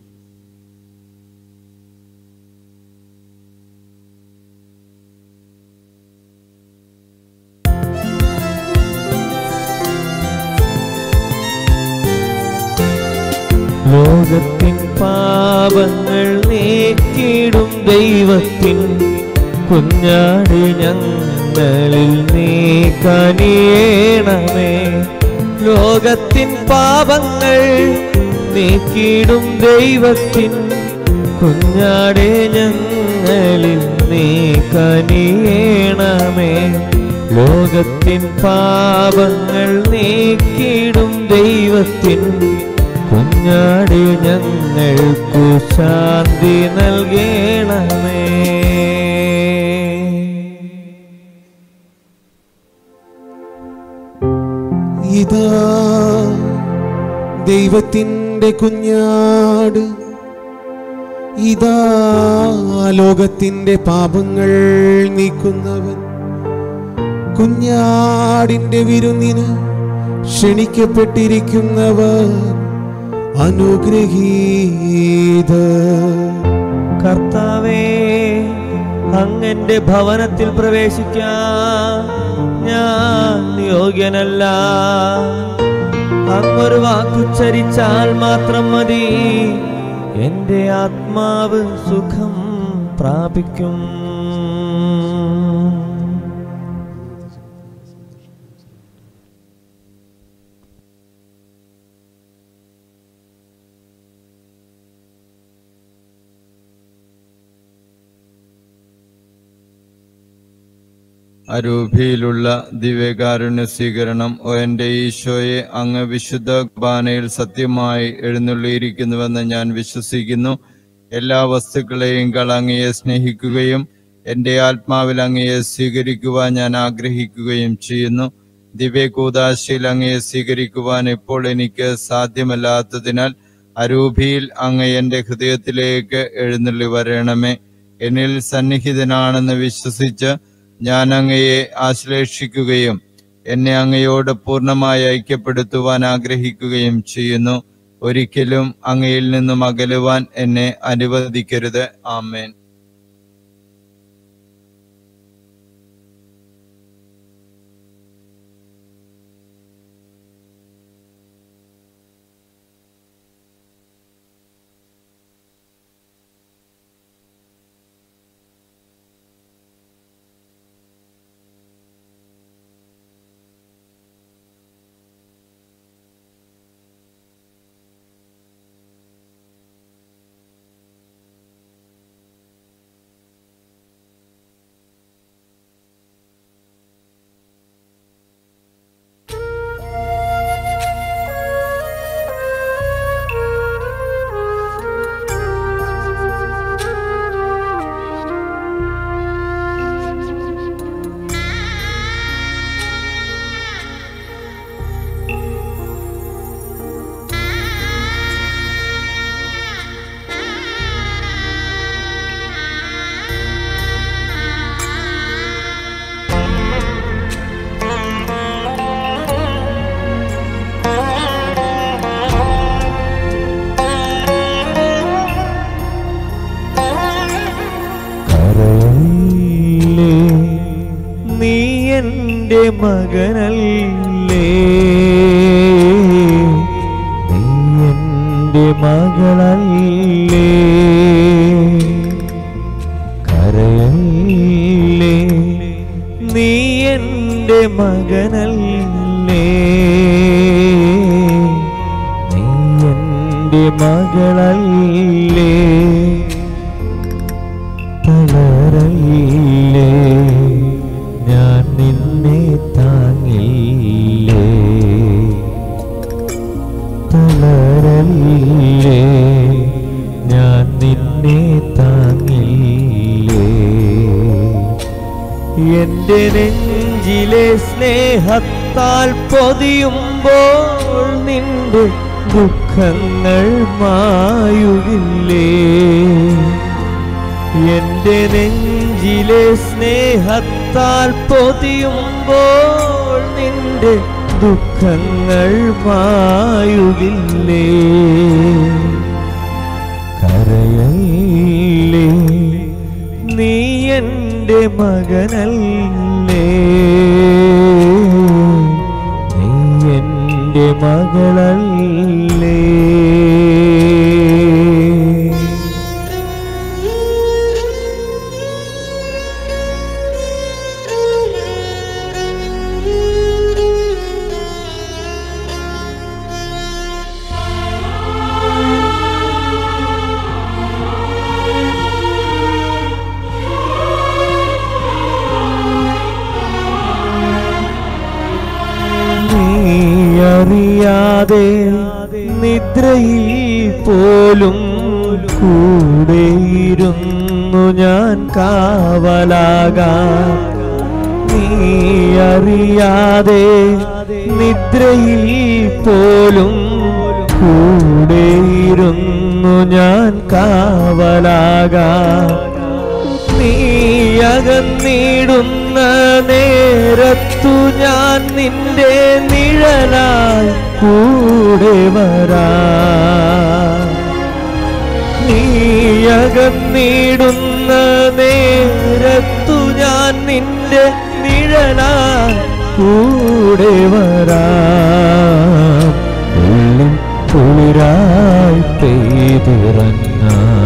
[SPEAKER 1] ലോകത്തിൻ പാപങ്ങൾ നീക്കിടും ദൈവത്തിൻ കുഞ്ഞാട് ഞങ്ങളിൽ നീ കനിയേണമേ ലോകത്തിൻ പാപങ്ങൾ നീക്കിടും ദൈവത്തിൻ കുഞ്ഞാട് ഞങ്ങളിൽ നീ കനിയേണമേ ലോകത്തിൻ പാപങ്ങൾ നീക്കിടും ദൈവത്തിൻ കുഞ്ഞാടി ഞങ്ങൾക്കു ശാന്തി നൽകണമേ
[SPEAKER 2] ഇതാ ദൈവത്തിൻ്റെ കുഞ്ഞാട് ഇതാ ലോകത്തിൻ്റെ പാപങ്ങൾ നീക്കുന്നവൻ കുഞ്ഞാടിൻ്റെ വിരുന്നിന് ക്ഷണിക്കപ്പെട്ടിരിക്കുന്നവർ അനുഗ്രഹീത
[SPEAKER 1] കർത്താവേ അങ്ങന്റെ ഭവനത്തിൽ പ്രവേശിക്കാൻ ഞാൻ യോഗ്യനല്ല അങ്ങൊരു വാക്കുച്ചരിച്ചാൽ മാത്രം മതി എൻ്റെ ആത്മാവ് സുഖം പ്രാപിക്കും
[SPEAKER 5] അരൂപിയിലുള്ള ദിവ്യകാരുണ്യ സ്വീകരണം ഓ എൻ്റെ ഈശോയെ അങ്ങ് വിശുദ്ധ കുർബാനയിൽ സത്യമായി എഴുന്നള്ളിയിരിക്കുന്നുവെന്ന് ഞാൻ വിശ്വസിക്കുന്നു എല്ലാ വസ്തുക്കളെയും അങ്ങയെ സ്നേഹിക്കുകയും എൻ്റെ ആത്മാവിൽ അങ്ങയെ സ്വീകരിക്കുവാൻ ഞാൻ ആഗ്രഹിക്കുകയും ചെയ്യുന്നു ദിവ്യകൂദാശയിൽ അങ്ങയെ സ്വീകരിക്കുവാൻ ഇപ്പോൾ എനിക്ക് സാധ്യമല്ലാത്തതിനാൽ അരൂപിയിൽ അങ്ങ് എൻ്റെ ഹൃദയത്തിലേക്ക് എഴുന്നള്ളി വരണമേ എന്നിൽ സന്നിഹിതനാണെന്ന് വിശ്വസിച്ച് ഞാൻ അങ്ങയെ ആശ്ലേഷിക്കുകയും എന്നെ അങ്ങയോട് പൂർണ്ണമായി ഐക്യപ്പെടുത്തുവാൻ ആഗ്രഹിക്കുകയും ചെയ്യുന്നു ഒരിക്കലും അങ്ങയിൽ നിന്നും അകലുവാൻ എന്നെ അനുവദിക്കരുത് ആമേൻ
[SPEAKER 1] കരയില്ലേ നീ എൻ്റെ മകനല്ലേ നീ എൻ്റെ മകളല്ലേ കരയല്ലേ നീ എൻ്റെ മകനല്ലേ നീ എൻ്റെ മകളല്ലേ തളരല്ലേ ഞാൻ നിന്നെ താങ്ങില്ലേ തളരല്ലേ ഞാൻ നിന്നെ താങ്ങില്ലേ എന്റെ നെഞ്ചിലെ സ്നേഹത്താൽ പൊതിയുമ്പോൾ നിന്റെ ദുഃഖങ്ങൾ മായുകില്ലേ എന്റെ നെഞ്ചിലെ സ്നേഹത്താൽ പൊതിയുമ്പോൾ നിന്റെ ദുഃഖങ്ങൾ മായുകില്ലേ കരയല്ലേ നീ എൻ്റെ മകനല്ലേ നീ എൻ്റെ മകളല്ലേ നീ അറിയാതെ നിദ്രയിൽ പോലും കൂടെയിരുന്നു ഞാൻ കാവലാകാം നീ അറിയാതെ നിദ്രയിൽ പോലും കൂടെയിരുന്നു ഞാൻ കാവലാകാം നീ അകന്നിടുന്ന നേരത്തു ഞാൻ നിന്റെ നിഴലായി കൂടെ വരാ നീ അകന്നിടുന്ന നേരത്തു ഞാൻ നിന്റെ നിഴലായി കൂടെ വരാം ഉള്ളിൽ കുളിരായി പെയ്തിറങ്ങാം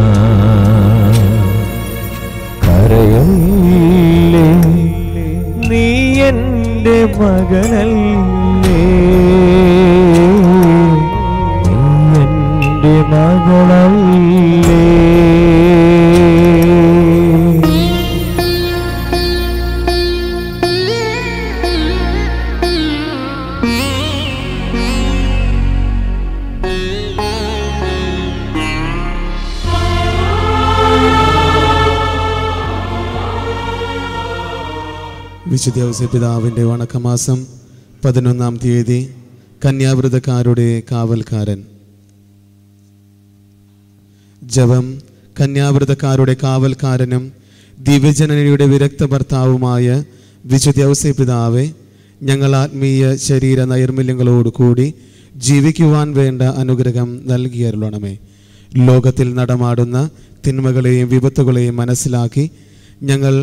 [SPEAKER 1] കരയല്ലേ നീ എൻ്റെ മകനല്ലേ നീ എൻ്റെ മകളല്ലേ
[SPEAKER 2] വിശുദ്ധ ഔസേ പിതാവിൻ്റെ വണക്കമാസം പതിനൊന്നാം തീയതി കന്യാവ്രതക്കാരുടെ കാവൽക്കാരൻ ജപം കന്യാവ്രതക്കാരുടെ കാവൽക്കാരനും ദിവ്യജനനിയുടെ വിരക്ത ഭർത്താവുമായ വിശുദ്ധ ഔസേ പിതാവെ ഞങ്ങൾ ആത്മീയ ശരീര നൈർമല്യങ്ങളോടുകൂടി ജീവിക്കുവാൻ വേണ്ട അനുഗ്രഹം നൽകിയരുളണമേ ലോകത്തിൽ നടമാടുന്ന തിന്മകളെയും വിപത്തുകളെയും മനസ്സിലാക്കി ഞങ്ങൾ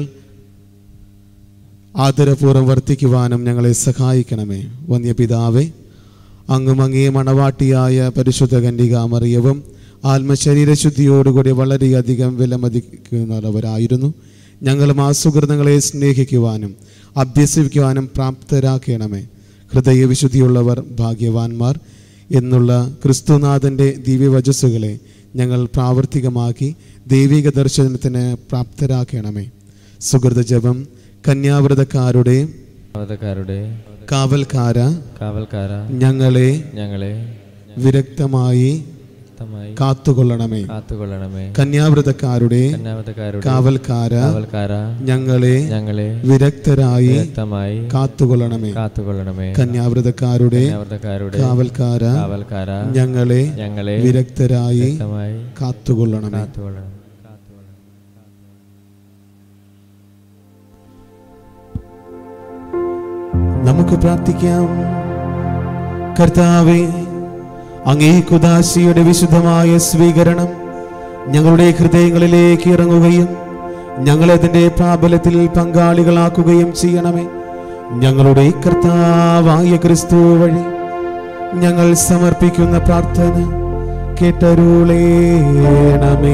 [SPEAKER 2] ആദരപൂർവ്വം വർത്തിക്കുവാനും ഞങ്ങളെ സഹായിക്കണമേ വന്യപിതാവേ അങ്ങും അങ്ങേ മണവാട്ടിയായ പരിശുദ്ധ കന്യകാമറിയവും ആത്മശരീരശുദ്ധിയോടുകൂടി വളരെയധികം വിലമതിക്കുന്നവരായിരുന്നു ഞങ്ങളും ആ സുഹൃത്തുക്കളെ സ്നേഹിക്കുവാനും അഭ്യസിക്കുവാനും പ്രാപ്തരാക്കണമേ ഹൃദയവിശുദ്ധിയുള്ളവർ ഭാഗ്യവാന്മാർ എന്നുള്ള ക്രിസ്തുനാഥൻ്റെ ദിവ്യവചസ്സുകളെ ഞങ്ങൾ പ്രാവർത്തികമാക്കി ദൈവിക ദർശനത്തിന് പ്രാപ്തരാക്കണമേ സുഹൃത ജപം കന്യാവ്രതക്കാരുടെ
[SPEAKER 1] വ്രതക്കാരുടെ
[SPEAKER 2] കാവൽക്കാര
[SPEAKER 1] കാവൽക്കാര
[SPEAKER 2] ഞങ്ങളെ
[SPEAKER 1] ഞങ്ങളെ
[SPEAKER 2] വിരക്തമായി
[SPEAKER 1] വ്യക്തമായി
[SPEAKER 2] കാത്തുകൊള്ളണമേ
[SPEAKER 1] കാത്തുകൊള്ളണമേ
[SPEAKER 2] കന്യാവ്രതക്കാരുടെ
[SPEAKER 1] കന്യാവതക്കാരുടെ
[SPEAKER 2] കാവൽക്കാര
[SPEAKER 1] കാവൽക്കാര
[SPEAKER 2] ഞങ്ങളെ
[SPEAKER 1] ഞങ്ങളെ
[SPEAKER 2] വിരക്തരായി
[SPEAKER 1] വ്യക്തമായി
[SPEAKER 2] കാത്തുകൊള്ളണമേ
[SPEAKER 1] കാത്തുകൊള്ളണമേ
[SPEAKER 2] കന്യാവ്രതക്കാരുടെ
[SPEAKER 1] കന്യാവതക്കാരുടെ
[SPEAKER 2] കാവൽക്കാര
[SPEAKER 1] കാവൽക്കാര
[SPEAKER 2] ഞങ്ങളെ
[SPEAKER 1] ഞങ്ങളെ
[SPEAKER 2] വിരക്തരായി
[SPEAKER 1] വ്യക്തമായി
[SPEAKER 2] കാത്തുകൊള്ളണമേ
[SPEAKER 1] കാത്തുകൊള്ളണം
[SPEAKER 2] നമുക്ക് പ്രാർത്ഥിക്കാം കർത്താവെ അങ്ങേ കുദാശിയുടെ വിശുദ്ധമായ സ്വീകരണം ഞങ്ങളുടെ ഹൃദയങ്ങളിലേക്ക് ഇറങ്ങുകയും ഞങ്ങളെ അതിൻ്റെ പ്രാബല്യത്തിൽ പങ്കാളികളാക്കുകയും ചെയ്യണമേ ഞങ്ങളുടെ കർത്താവായ ക്രിസ്തു വഴി ഞങ്ങൾ സമർപ്പിക്കുന്ന പ്രാർത്ഥന കേട്ടരുളേണമേ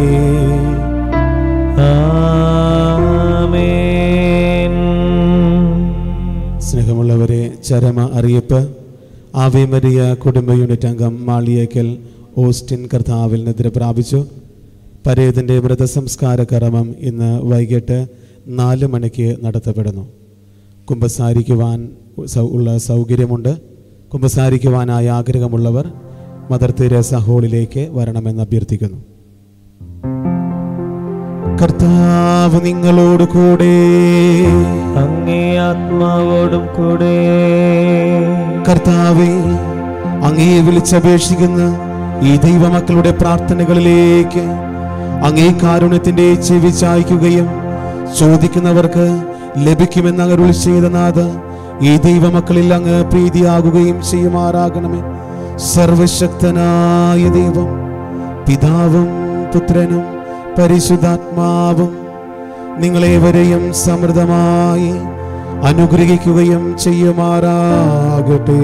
[SPEAKER 2] സ്നേഹമുള്ളവരെ ചരമ അറിയിപ്പ് ആവേ മരിയ കുടുംബ യൂണിറ്റ് അംഗം മാളിയേക്കൽ ഓസ്റ്റിൻ കർത്താവിൽ നിദ്ര പ്രാപിച്ചു പരേതിൻ്റെ മൃതസംസ്കാര കർമ്മം ഇന്ന് വൈകിട്ട് നാല് മണിക്ക് നടത്തപ്പെടുന്നു കുമ്പസാരിക്കുവാൻ സൗ- ഉള്ള സൗകര്യമുണ്ട് കുമ്പസാരിക്കുവാനായി ആഗ്രഹമുള്ളവർ മദർ തെരേസ ഹോളിലേക്ക് വരണമെന്ന് അഭ്യർത്ഥിക്കുന്നു കർത്താവ് നിങ്ങളോട് കൂടെ
[SPEAKER 1] അങ്ങേ ആത്മാവോടും കൂടെ
[SPEAKER 2] കർത്താവെ അങ്ങേ വിളിച്ചപേക്ഷിക്കുന്ന ഈ ദൈവമക്കളുടെ പ്രാർത്ഥനകളിലേക്ക് അങ്ങേ കാരുണ്യത്തിന്റെ ചെവി ചായ്ക്കുകയും ചോദിക്കുന്നവർക്ക് ലഭിക്കുമെന്ന് അങ്ങ് അരുളി ചെയ്ത നാഥ ഈ ദൈവമക്കളിൽ അങ്ങ് പ്രീതിയാകുകയും ചെയ്യുമാറാകണമേ സർവശക്തനായ ദൈവം പിതാവും പുത്രനും പരിശുദ്ധാത്മാവും നിങ്ങളേവരെയും സമൃദ്ധമായി അനുഗ്രഹിക്കുകയും ചെയ്യുമാറാകട്ടെ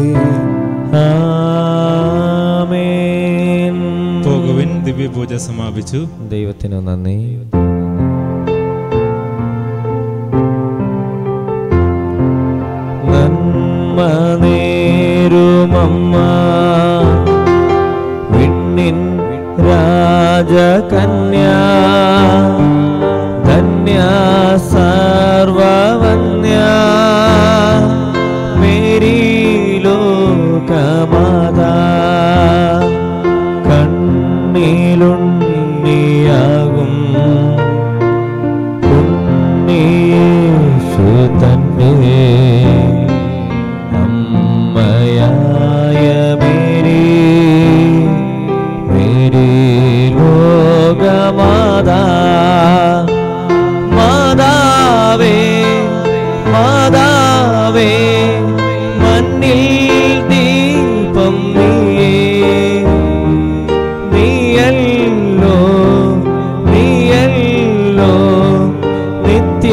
[SPEAKER 1] ആമേൻ
[SPEAKER 3] പോകുവിൻ ദിവ്യപൂജ സമാപിച്ചു
[SPEAKER 1] ദൈവത്തിനു നന്ദി നന്മ നേരുമമ്മ വിണ്ണിൻ രാജകന്യ ധന്യ സർവവന്യ മേരി ലോകമാതാ കണ്ണിലുണ്ണിയാകും ഉണ്ണിയേശു തന്നെ അമ്മയായ മേരി മേരി ലോകമാതാ മാതാവേ മാതാവേ മണ്ണിൽ ദീപം നീയേ നീയല്ലോ നീയല്ലോ നിത്യ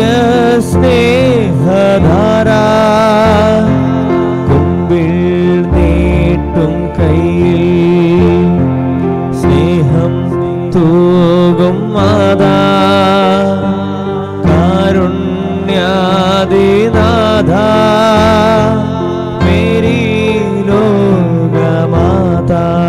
[SPEAKER 1] സ്നേഹധാര കുമ്പിൾ നീട്ടും കയ്യിൽ സ്നേഹം തൂകും മാതാ കാരുണ്യാദിനാഥ മേരി ലോകമാതാ